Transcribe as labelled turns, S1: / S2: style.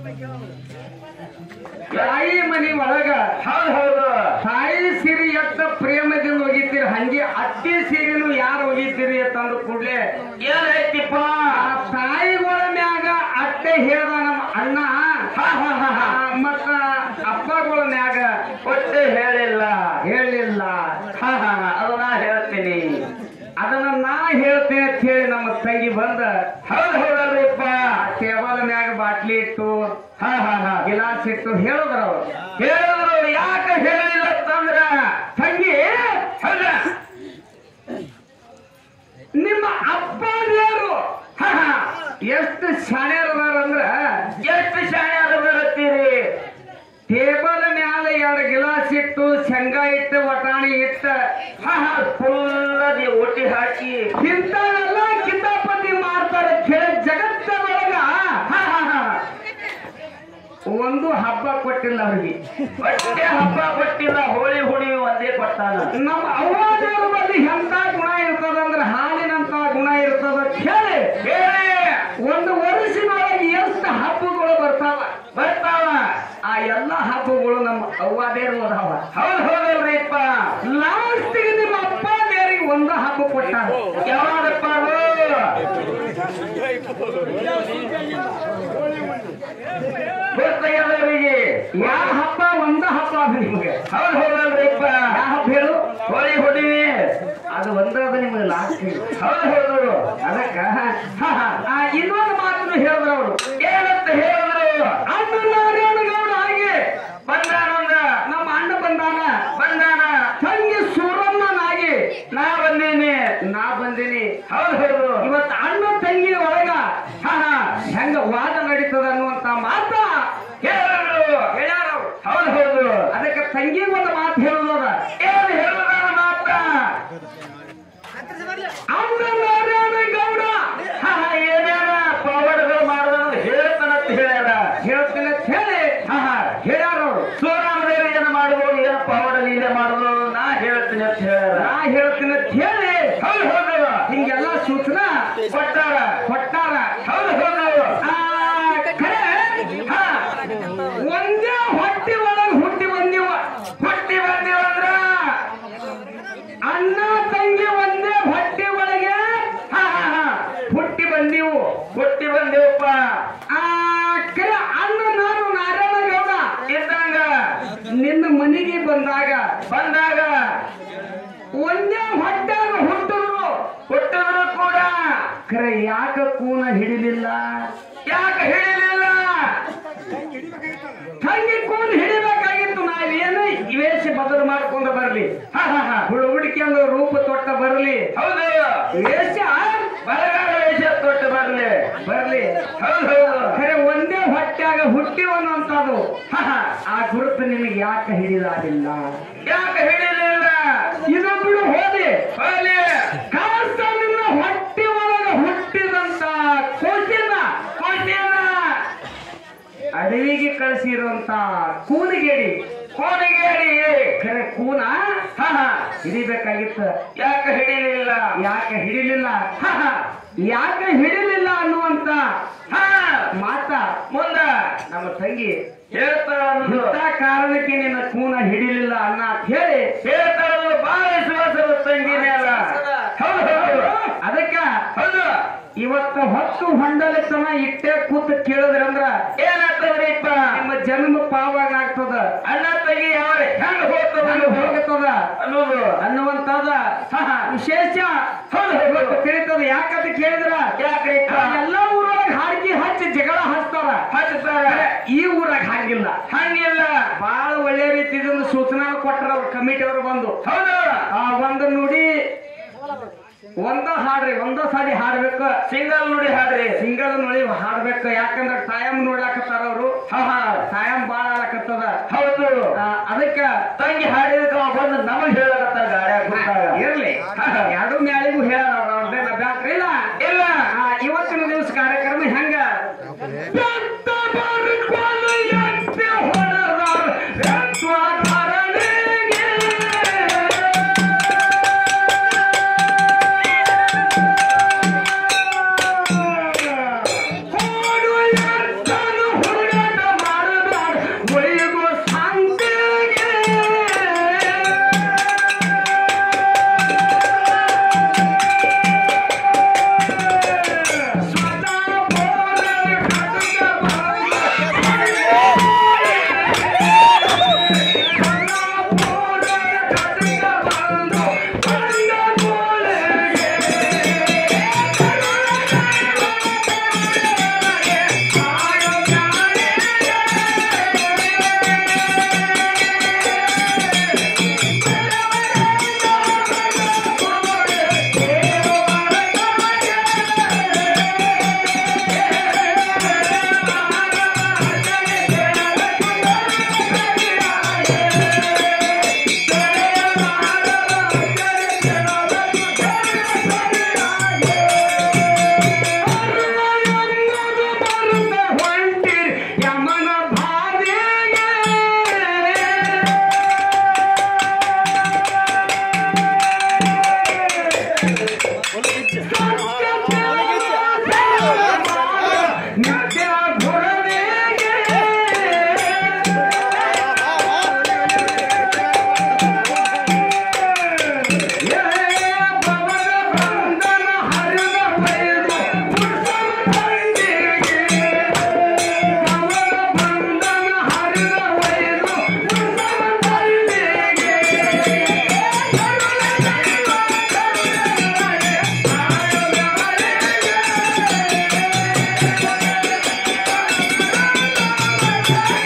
S1: ತಾಯಿ ಮನಿ ಒಳಗ
S2: ಹೌದು ಹೌದು
S1: ತಾಯಿ ಸೀರೆ ಎತ್ತ ಪ್ರೇಮದಿಂದ ಒಗಿತೀರಿ ಹಂಗೆ ಅತ್ತಿ ಸೀರೆನು ಯಾರು ಒಗಿತೀರಿ ಅಂತಂದು ಕೂಡ್ಲೆ
S2: ಏನೈತಿಪ್ಪ
S1: ಆ ತಾಯಿಗಳ ಮ್ಯಾಗ ಅಟ್ಟೆ ಹೇಳ್ದ ನಮ್ಮ ಅಣ್ಣ
S2: ಹಾ ಹಾ ಹಾ ಹಾ
S1: ಆ, ಮತ್ತ ಅಪ್ಪಗಳ ಮ್ಯಾಗ
S2: ಒಟ್ಟೆ ಹೇಳಿಲ್ಲ
S1: ಹೇಳಿಲ್ಲ
S2: ಹಾ ಹಾ ಹಾ ಅದು ನಾ ಹೇಳ್ತೀನಿ
S1: ಅದನ್ನ ನಾ ಹೇಳ್ತೇನೆ ಅಂತ ಹೇಳಿ ನಮ್ಮ ತಂಗಿ ಬಂದ
S2: ಹೌದು ಹೌದಲ್ರಿಪ್ಪ
S1: ಟೇಬಲ್ ಮ್ಯಾಗ ಬಾಟ್ಲಿ ಇಟ್ಟು
S2: ಹಾ ಹಾ ಹಾ
S1: ಗಿಲಾಸ್ ಇಟ್ಟು ಹೇಳಿದ್ರ ಅವ್ರು
S2: ಹೇಳಿದ್ರು ಯಾಕೆ ಹೇಳಿಲ್ಲ ಅಂತಂದ್ರ
S1: ತಂಗಿ
S2: ಹೌದ
S1: ನಿಮ್ಮ ಅಪ್ಪ ದೇವರು ಎಷ್ಟು ಶಾಣ್ಯರದಾರ ಅಂದ್ರ
S2: ಎಷ್ಟು ಶಾಣ್ಯಾರ ಬರುತ್ತೀರಿ
S1: ಟೇಬಲ್ ಮ್ಯಾಲ ಎರಡು ಗಿಲಾಸ್ ಇಟ್ಟು ಶೇಂಗಾ ಇಟ್ಟು ವಟಾಣಿ ಇಟ್ಟ
S2: ಹಾ ಹಾ ಫುಲ್ಲದಿ ಒಟ್ಟಿ ಹಾಕಿ
S1: ಇಂಥವೆಲ್ಲ ಕಿತಾಪತಿ ಮಾಡ್ತಾರೆ ಕೇಳಿ ಜಗತ್ತೊಳಗ ಹಾ, ಹಾ, ಹಾ. ಒಂದು ಹಬ್ಬ ಕೊಟ್ಟಿಲ್ಲ ಅವ್ರಿಗೆ
S2: ಒಟ್ಟೆ ಹಬ್ಬ ಕೊಟ್ಟಿಲ್ಲ ಹೋಳಿ ಹುಣಿವಿ ಒಂದೇ ಕೊಟ್ಟಾನ
S1: ನಮ್ಮ ಅವ್ವಾದೇವ್ರ ಬಳಿ ಎಂತ ಗುಣ ಇರ್ತದಂದ್ರ ಹಾಲಿನಂತ ಗುಣ ಇರ್ತದ ಕೇಳಿ
S2: ಹೇಳಿ
S1: ಒಂದು ವರ್ಷದೊಳಗೆ ಎಷ್ಟು ಹಬ್ಬಗಳು ಬರ್ತಾವ
S2: ಬರ್ತಾವ
S1: ಆ ಎಲ್ಲ ಹಬ್ಬಗಳು ನಮ್ಮ ಅವ್ವಾದೇರು ಅದಾವ
S2: ಹೌದು ಹೌದಲ್ರಿಪ್ಪ
S1: ಲಾಸ್ಟಿಗೆ ನಿಮ್ಮ ಅಪ್ಪ ದೇವರಿಗೆ ಒಂದು ಹಬ್ಬ ಕೊಟ್ಟಾರ
S2: ಯಾವಾಗಪ್ಪ ಅದು ಗೊತ್ತಾಗದವರಿಗೆ
S1: ಯಾವ ಹಬ್ಬ ಒಂದು ಹಬ್ಬ ಅದು ನಿಮಗೆ
S2: ಹೌದು ಹೌದಲ್ರಿಪ್ಪ
S1: ಯಾವ ಹಬ್ಬ ಹೇಳು
S2: ಹೋಳಿ ಹುಣಿವಿ
S1: ಅದು ಒಂದರದ ನಿಮಗೆ ಲಾಸ್ಟ್
S2: ಹೌದು ಹೌದು
S1: ಅದಕ್ಕ ಹ, ಹ, ಆ, ಇನ್ನೊಂದು ಮಾತನ್ನು ಹೇಳಿದ್ರು ಅವರು
S2: ಏನಂತ ಹೇಳಿದ್ರು
S1: ಅಣ್ಣ ನಾರಾಯಣಗೌಡ ಹಾಗೆ
S2: ಬಂದಾನಂದ
S1: ನಮ್ಮ ಅಣ್ಣ ಬಂದಾನ
S2: ಬಂದಾನ
S1: ತಂಗಿ ಸೂರಮ್ಮನಾಗಿ
S2: ನಾ ಬಂದೀನಿ
S1: ನಾ ಬಂದೀನಿ
S2: ಹೌದು ಹೌದು
S1: ಇವತ್ತು ಅಣ್ಣ ತಂಗಿ ಒಳಗ ಹ, ಹ, ಹೆಂಗ ವಾದ ನಡೀತದ ಅನ್ನುವಂತ ಮಾತ
S2: ಹೇಳಿದ್ರು
S1: ಹೇಳ್ಯಾರ ಅವ್ರು.
S2: ಹೌದು ಹೌದು
S1: ಅದಕ್ಕೆ ತಂಗಿ ಒಂದು ಮಾತು ಹೇಳೋದ
S2: ಏನು ಹೇಳಿದಾನ ಮಾತ್ರ
S1: ಅಣ್ಣ ನಾರಾಯಣಗೌಡ
S2: ಹ, ಹ, ಏನೇನ ಪವಾಡಗಳು ಮಾಡೋದನ್ನ ಹೇಳ್ತಾನಂತ ಹೇಳ್ಯಾರ
S1: ಹೇಳ್ತೀನಿ ಅಂತ ಹೇಳಿ ಹ, ಹ, ಹೇಳ್ಯಾರ ಅವ್ರು
S2: ಸೋರಾಮದೇವಿ ಏನ ಮಾಡ್ಬೋದು ಏನ ಪವಾಡ ಲೀಲೆ ಮಾಡ್ಬೋದು ನಾ ಹೇಳ್ತೀನಿ ಅಂತ ಹೇಳ್ಯಾರ
S1: ನಾ ಹೇಳ್ತೀನಿ ಅಂತ ಹೇಳಿ
S2: ಹೌದು ಹೌದು
S1: ಹಿಂಗೆಲ್ಲ ಸೂಚನಾ
S2: ಕೊಟ್ಟಾರ
S1: ಕೊಟ್ಟಾರ
S2: ಹೌದು ಹೌದು
S1: ಆ, ಖರೆ, ಹ, ಒಂದೇ ಹೊಟ್ಟಿ ಒಳಗೆ ಹುಟ್ಟಿ ಬಂದಿವ
S2: ಹುಟ್ಟಿ ಬಂದಿವಂದ್ರ
S1: ಅಣ್ಣ ತಂಗಿ ಒಂದೇ ಹೊಟ್ಟಿ ಒಳಗೆ ಹ, ಹ, ಹ, ಹುಟ್ಟಿ ಬಂದಿವು
S2: ಹುಟ್ಟಿ ಬಂದೇವಪ್ಪ
S1: ಆ ಖರೆ ಅಣ್ಣ ನಾನು ನಾರಾಯಣಗೌಡ
S2: ಇದ್ದಂಗ
S1: ನಿನ್ನ ಮನೆಗೆ ಬಂದಾಗ
S2: ಬಂದಾಗ
S1: ಒಂದೇ ಹೊಟ್ಟಾಗ ಹುಟ್ಟಿದ್ರು
S2: ಹುಟ್ಟಿದ್ರು ಕೂಡ
S1: ಖರೆ ಯಾಕ ಕೂನ ಹಿಡಿಲಿಲ್ಲ
S2: ಯಾಕೆ ಹೇಳಿಲಿಲ್ಲ
S1: ತಂಗಿ ಕೂನ್ ಹಿಡಿಬೇಕಾಗಿತ್ತು ನಾವೇನು ವೇಷ ಬದಲು ಮಾಡ್ಕೊಂಡು ಬರ್ಲಿ ಹ, ಹ, ಹ. ಹುಳು ಹುಡುಕಿಯಂದು ರೂಪ ತೊಟ್ಟ ಬರ್ಲಿ
S2: ಹೌದು
S1: ವೇಷ
S2: ಬರಗಾಲ ವೇಷ ತೊಟ್ಟು ಬರ್ಲಿ
S1: ಬರ್ಲಿ
S2: ಹೌದು ಹೌದು
S1: ಖರೆ ಒಂದೇ ಹೊಟ್ಟಾಗ ಹುಟ್ಟಿವ ಅನ್ನುವಂಥದ್ದು ಹ, ಹ. ಆ ಗುರುತು ನಿನಗೆ ಯಾಕೆ ಹಿಡಿದಾಗಿಲ್ಲ
S2: ಯಾಕೆ ಹೇಳಿಲಿಲ್ಲ
S1: ಇದು ಬಿಡು ಹೋದಿ
S2: ಹೋಗ್ಲಿ
S1: ಕಾಸ ನಿನ್ನ ಹೊಟ್ಟೆ ಒಳಗೆ ಹುಟ್ಟಿದಂತ ಕೋಚಿನ
S2: ಕೊಟ್ಟಿಲ್ಲ
S1: ಅಡವಿಗೆ ಕಳಿಸಿರುವಂತ ಕೂನಿಗೇಡಿ
S2: ಕೋಣಿಗೇಡಿ
S1: ಖರೆ ಕೂನ ಹ, ಹ, ಹಿಡಿಬೇಕಾಗಿತ್ತು
S2: ಯಾಕೆ ಹಿಡಿಲಿಲ್ಲ
S1: ಯಾಕೆ ಹಿಡಿಲಿಲ್ಲ ಹ, ಹ. ಯಾಕೆ ಹಿಡಿಲಿಲ್ಲ ಅನ್ನುವಂತ
S2: ಹಾ
S1: ಮಾತ
S2: ಮುಂದ
S1: ನಮ್ಮ ತಂಗಿ
S2: ಹೇಳ್ತಾಳ
S1: ಇಂಥ ಕಾರಣಕ್ಕೆ ನಿನ್ನ ಕೂನ ಹಿಡಿಲಿಲ್ಲ ಅನ್ನ ಅಂತ ಹೇಳಿ
S2: ಹೇಳ್ತಾಳ ಬಾಳ ವಿಶ್ವಾಸದ ತಂಗಿ ಮೇಲ ಹೌದು ಹೌದು
S1: ಅದಕ್ಕ
S2: ಹೌದು
S1: ಇವತ್ತ ಹೊತ್ತು ಹೊಂಡಲಿತನ ಇಟ್ಟೆ ಕೂತ್ ಕೇಳಿದ್ರಂದ್ರ
S2: ಏನಾಗ್ತದ್ರಿಪ್ಪ
S1: ನಿಮ್ಮ ಜನ್ಮ ಪಾವಾಗ ಆಗ್ತದ
S2: ಅಣ್ಣ ತಂಗಿ ಯಾವ ಹೆಂಗ್ ಹೋಗ್ತದ
S1: ಹಂಗ ಹೋಗುತ್ತದ
S2: ಅನ್ನೋದು
S1: ಅನ್ನುವಂತದ ಹ, ಹ, ವಿಶೇಷ
S2: ಹೌದು, ಹೌದು.
S1: ಇವತ್ತು ತಿಳಿತದ ಯಾಕಂತ ಕೇಳಿದ್ರ
S2: ಯಾಕ್ರಿ
S1: ಎಲ್ಲ ಊರೊಳಗೆ ಹಾಡ್ಗಿ ಹಚ್ಚಿ ಜಗಳ ಹಚ್ತಾರ
S2: ಹಚ್ತಾರ
S1: ಈ ಊರಾಗ ಹಾಗಿಲ್ಲ
S2: ಹಂಗಿಲ್ಲ
S1: ಬಹಳ ಒಳ್ಳೆ ರೀತಿಯಿಂದ ಸೂಚನಾ ಕೊಟ್ಟರ ಅವ್ರ ಕಮಿಟಿ ಅವರು ಬಂದು
S2: ಹೌದು
S1: ಆ ಒಂದು ನುಡಿ ಒಂದ ಹಾಡ್ರಿ ಒಂದ ಸಾರಿ ಹಾಡ್ಬೇಕು
S2: ಸಿಂಗಲ್ ನುಡಿ ಹಾಡ್ರಿ
S1: ಸಿಂಗಲ್ ನುಡಿ ಹಾಡ್ಬೇಕು ಯಾಕಂದ್ರ ಟೈಮ್ ನೋಡಾಕತ್ತಾರ ಅವರು
S2: ಹಾ ಹಾ
S1: ಟೈಮ್ ಬಾಳ ಆಗತ್ತದ
S2: ಹೌದು
S1: ಅದಕ್ಕ
S2: ತಂಗಿ ಹಾಡಿದಕ್ಕೆ ಅವ ಬಂದು ನಮಗ್ ಹೇಳಕತ್ತ ಗಾಡ್ಯಾಗ ಕುಂತಾಗ
S1: ಇರ್ಲಿ ಎರಡು ಮ್ಯಾಳಿಗೂ ಹೇಳ ಅವ್ರದ್ದೇನ ಬ್ಯಾಕ್ರಿ ಇಲ್ಲ
S2: ಇಲ್ಲ
S1: ಆ, ಇವತ್ತಿನ ದಿವಸ ಕಾರ್ಯಕ್ರಮ ಹೆಂಗ ಎತ್ತ ಬರ್ಕೊಂಡು ಎತ್ತಿ ಹೊಡೆದಾರ, ಎತ್ತುವ ಧರಣಿಗೆ. ಓಡು ಎತ್ತನು ಹುಡುಗಾಟ ¡Vamos!